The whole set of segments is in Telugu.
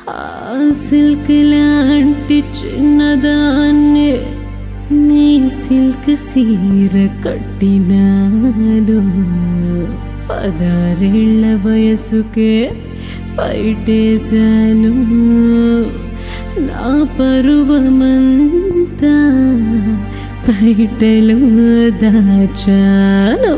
ఆ సిల్క్ లాంటి చిన్నదాన్ని నీ సిల్క్ సీర కట్టినాను పదారేళ్ల వయసుకే బయటేశాను నా పరువమంతా బయటలో దాచాను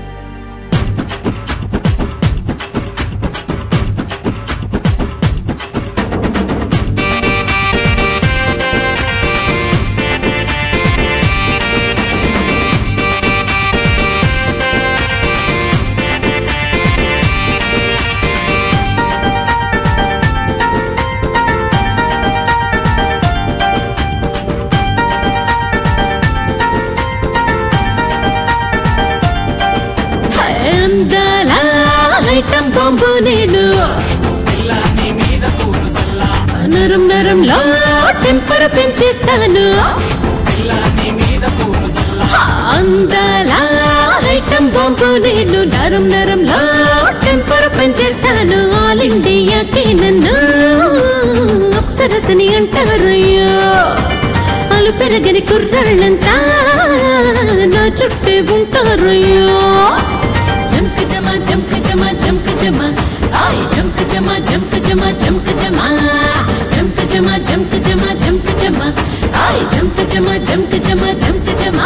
అందాల ఐటం బాంబు నేను నరం నరంలో టెంపర్ పెంచేస్తాను అందాల ఐటం బాంబు నేను నరం నరంలో టెంపర్ పెంచేస్తాను ఆల్ ఇండియాకి నన్ను అప్సరసని అంటారయ్యో అలు పెరగని కుర్రాళ్ళంతా నా చుట్టే ఉంటారయ్యో జంక జమ జంక జమ జంక జమ ఆయ్ జంక జమ జంక జమ జంక జమ జంక జమ జంక జమ జంక జమ ఆయ్ జంక జమ జంక జమ జంక జమ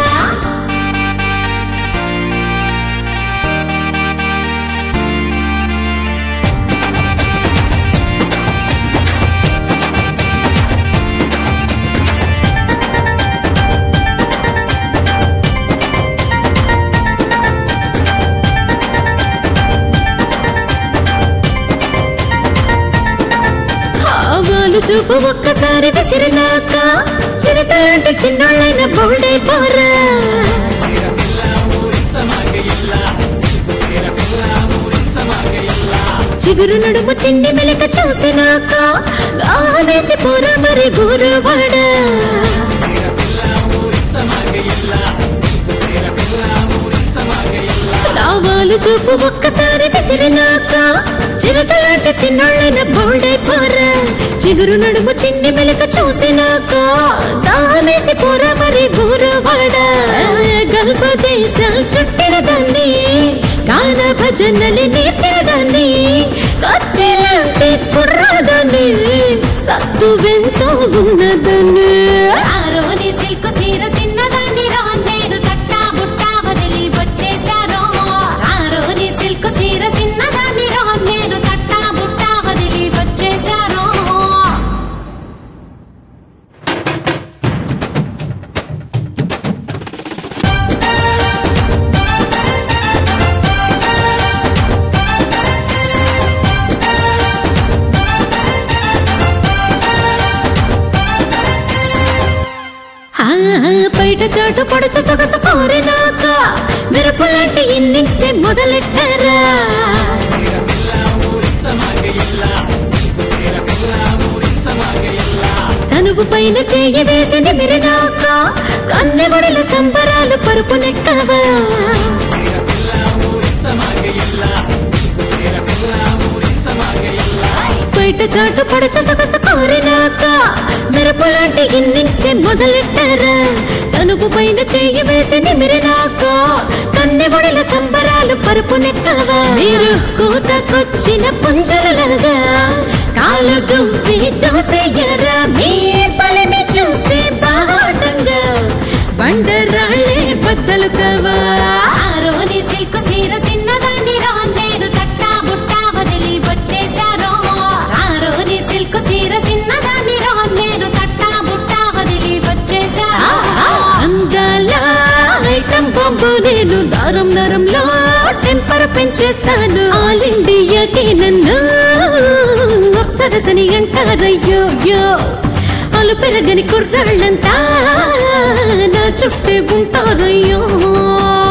ఆవాలు చూపు ఒక్కసారి విసిరినాక చిరతలాంటి చిన్నోళ్ళైన బౌల్డే పోరా చిగురు నడుము చిన్ని మెలక చూసినాక గావేసి పోరా మరి గురువాడ లావాలు చూపు ఒక్కసారి విసిరినాక చిరతలాంటి చిన్నోళ్ళైన బౌల్డే పోరా చిగురు నడుము చిన్ని మెలక చూసినాక దామేసి పోరా మరి గురువాడ గల్ఫ దేశాలు చుట్టిన దాన్ని గాన భజనలు నేర్చిన దాన్ని కత్తిలాంటి కుర్రదాన్ని సత్తు వెంతో ఉన్నదాన్ని ఆరోని సిల్క్ సీర సిన్నదాన్ని రా నేను తట్టా బుట్టా వదిలి వచ్చేశాను ఆరోని సిల్క్ సీర సిన్నదాన్ని రా నేను తట్టా బుట్టా వదిలి వచ్చేశాను ఆ, బయట చాటు పొడుచు సొగసు కోరినాక మెరుపులాంటి ఇన్నింగ్స్ మొదలెట్టారా తనువు పైన చెయ్యి వేసి నిమిరినాక కన్నెగొడల సంబరాలు పరుపు నెక్కవా బయట చాటు పొడుచు సొగసు కోరినాక మెరుపులాంటి ఇన్నింగ్స్ మొదలెట్టారా తనుపు పైన చెయ్యి వేసి నిమిరినాక కన్నెబొడల సంబరాలు పరుపు నెక్కవా మీరు కూతకొచ్చిన పుంజలులాగా కాలు దువ్వి దోసెయ్యరా మీ పలిమి చూస్తే బాటంగా బండరాళ్ళే బద్దలు కావా ఆరోని సిల్క్ సీర సిన్నదాన్ని రా నేను తట్టా బుట్టా వదిలి వచ్చేశాను ఆరోని సిల్క్ సీర సిన్నదాన్ని రా నేను తట్టా బుట్టా వదిలి వచ్చేశాను అందాల ఐటం బాంబు నేను నరం నరంలో టెంపర్ పెంచేస్తాను ఆల్ ఇండియాకి నన్ను అప్సరసని అంటారయ్యో యో అలు పెరగని కుర్రాళ్ళంతా నా చుట్టే ఉంటారయ్యో